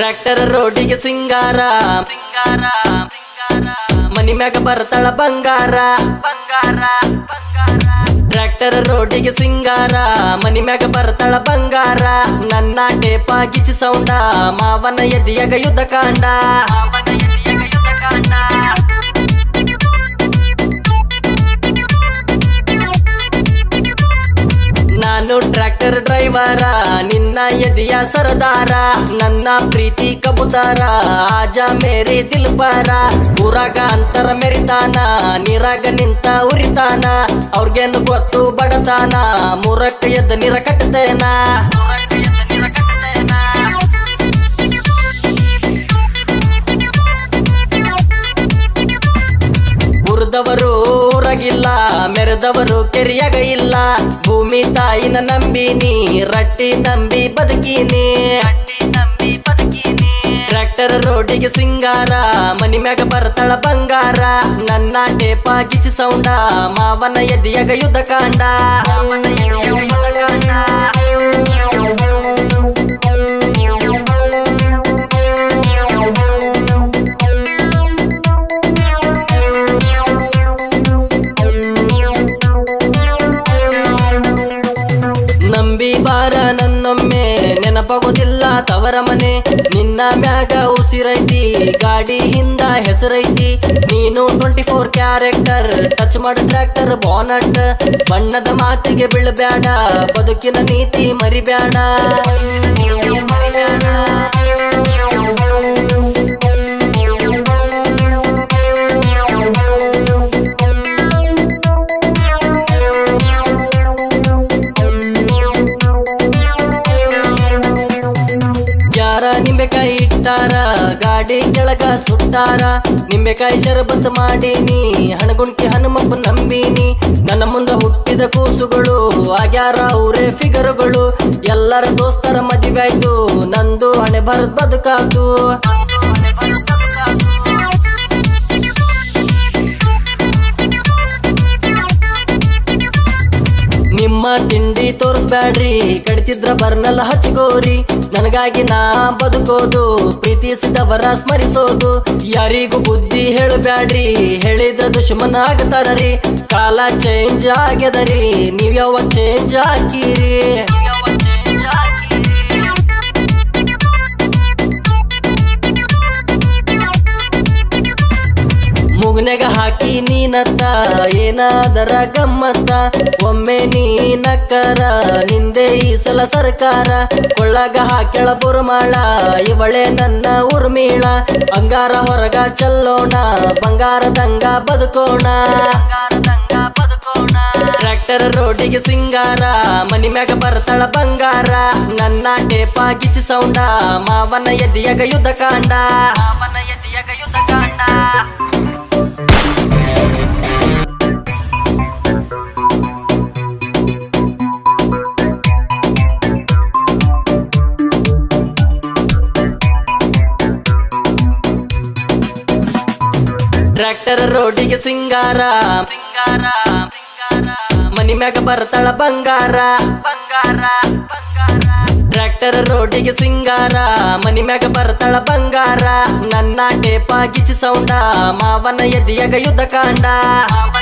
Tractor ರೋಡಿಗೆ ಸಿಂಗಾರ ಸಿಂಗಾರ ಮನಿ ಮ್ಯಾಗ ಬರ್ತಾಳ ಬಂಗಾರ ಬಂಗಾರ ಟ್ರ್ಯಾಕ್ಟರ್ ರೋಡಿಗೆ ಸಿಂಗಾರ ಮನಿ ಮ್ಯಾಗ ಬರ್ತಾಳ ಬಂಗಾರ ನನ್ನ ಟೇಪ ಗಿಚ್ಚಿ ಸೌಂಡ ಮಾವನ ಎದಿಯಾಗ ಯುದ್ಧ ಕಾಂಡ ಮಾವನ ಎದಿಯಾಗ ಯುದ್ಧ ಕಾಂಡ ನಾನು ಟ್ರ್ಯಾಕ್ಟರ್ ಡ್ರೈವರ ನಿನ್ನ ಎದಿಯ ಸರದಾರ ನನ್ನ ಪ್ರೀತಿ ಕಬುತಾರ ಆಜ ಮೇರಿ ದಿಲ್ಬಾರ ಊರಾಗ ಅಂತರ ಮೆರಿತಾನ ನೀರಾಗ ನಿಂತ ಉರಿತಾನ ಅವ್ರಿಗೇನು ಗೊತ್ತು ಬಡತಾನ ಮೂರಕ್ಕ ಎದ್ದ ನೀರ ಕಟ್ಟತೇನ ಉರ್ದವರು ಊರಗಿಲ್ಲ ಮೆರೆದವರು ಕೆರಿಯಾಗ ಇಲ್ಲ ಭೂಮಿ ತಾಯಿನ ನಂಬಿನಿ ರಟ್ಟಿ ನಂಬಿ ಬದುಕಿನಿ ಟ್ರ್ಯಾಕ್ಟರ್ ರೋಡಿಗೆ ಸಿಂಗಾರ ಮನಿ ಮ್ಯಾಗ ಬರ್ತಾಳ ಬಂಗಾರ ನನ್ನ ಟೇಪ ಗಿಚ್ಚಿ ಸೌಂಡ ಮಾವನ ಎದಿಯಾಗ ಯುದ್ಧ ಕಾಂಡ ಮಾವನ ಎದೆಯಾಗ ಯುದ್ಧ ಕಾಂಡ. ನಂಬಿ ಬಾರ ನನ್ನೊಮ್ಮೆ ನೆನಪಾಗೋದಿಲ್ಲ ತವರ ಮನೆ ನಿನ್ನ ಮ್ಯಾಗ ಉಸಿರೈತಿ ಗಾಡಿ ಹಿಂದ ಹೆಸರೈತಿ ನೀನು ಟ್ವೆಂಟಿ ಫೋರ್ ಕ್ಯಾರೆಕ್ಟರ್ ಟಚ್ ಮಾಡ ಟ್ರ್ಯಾಕ್ಟರ್ ಬಾನಟ್ ಬಣ್ಣದ ಮಾತಿಗೆ ಬೀಳಬ್ಯಾಡ ಬದುಕಿನ ನೀತಿ ಮರಿಬ್ಯಾಡ ಯಾರ ನಿಂಬೆಕಾಯಿ ಇಟ್ಟಾರ ಗಾಡಿ ಕೆಳಗ ಸುಟ್ಟಾರ ನಿಂಬೆಕಾಯಿ ಶರಬತ್ ಮಾಡೀನಿ ಹಣಗುಣ್ಕಿ ಹನುಮಪ್ಪ ನಂಬೀನಿ ನನ್ನ ಮುಂದ ಹುಟ್ಟಿದ ಕೂಸುಗಳು ಆಗ್ಯಾರ ಅವರೇ ಫಿಗರುಗಳು ಎಲ್ಲರ ದೋಸ್ತರ ಮದುವೆ ಆಯ್ತು ನಂದು ಹಣೆ ಬರದ್ ಬದುಕಾತು ನಿಮ್ಮ ತಿಂಡಿ ತೋರಿಸ್ಬ್ಯಾಡ್ರಿ ಕಡಿತಿದ್ರ ಬರ್ನಲ್ಲ ಹಚ್ಕೋರಿ ನನಗಾಗಿ ನಾ ಬದುಕೋದು ಪ್ರೀತಿಸಿದವರ ಸ್ಮರಿಸೋದು ಯಾರಿಗೂ ಬುದ್ಧಿ ಹೇಳಬ್ಯಾಡ್ರಿ ಹೇಳಿದ್ರ ದುಶ್ಮನ ಆಗತಾರರಿ ಕಾಲ ಚೇಂಜ್ ಆಗ್ಯದರಿ ನೀವ್ ಯಾವಾಗ ಚೇಂಜ್ ಹಾಕಿರಿ ಮುಗ್ನೆಗ ಹಾಕಿ ನೀನತ್ತ ಏನಾದರ ಗಮ್ಮತ್ತ ಒಮ್ಮೆ ನೀನಕ್ಕರ ನಿಂದೆ ಈ ಸಲ ಸರ್ಕಾರ ಕೊಳ್ಳಗ ಹಾಕ್ಯಳ ಬುರುಮಾಳ ಇವಳೆ ನನ್ನ ಉರ್ಮೀಳ ಅಂಗಾರ ಹೊರಗ ಚಲ್ಲೋಣ ಬಂಗಾರದಂಗ ಬದುಕೋಣ ಟ್ರ್ಯಾಕ್ಟರ್ ರೋಡಿಗೆ ಸಿಂಗಾರ ಮನಿ ಮ್ಯಾಗ ಬರ್ತಾಳ ಬಂಗಾರ ನನ್ನ ಟೇಪ ಗಿಚ್ಚಿ ಸೌಂಡ ಮಾವನ ಎದಿಯಾಗ ಯುದ್ಧ ಕಾಂಡ ಮಾವನ ಎದಿಯಾಗ ಯುದ್ಧ ಕಾಂಡ ಟ್ರ್ಯಾಕ್ಟರ್ ರೋಡಿಗೆ ಸಿಂಗಾರ ಸಿಂಗಾರ ಮನಿ ಮ್ಯಾಗ ಬರ್ತಾಳ ಬಂಗಾರ ಬಂಗಾರ ಟ್ರ್ಯಾಕ್ಟರ್ ರೋಡಿಗೆ ಸಿಂಗಾರ ಮನಿ ಮ್ಯಾಗ ಬರ್ತಾಳ ಬಂಗಾರ ನನ್ನ ಟೇಪ ಗಿಚ್ಚಿ ಸೌಂಡ ಮಾವನ ಎದಿಯಾಗ ಯುದ್ಧ ಕಾಂಡ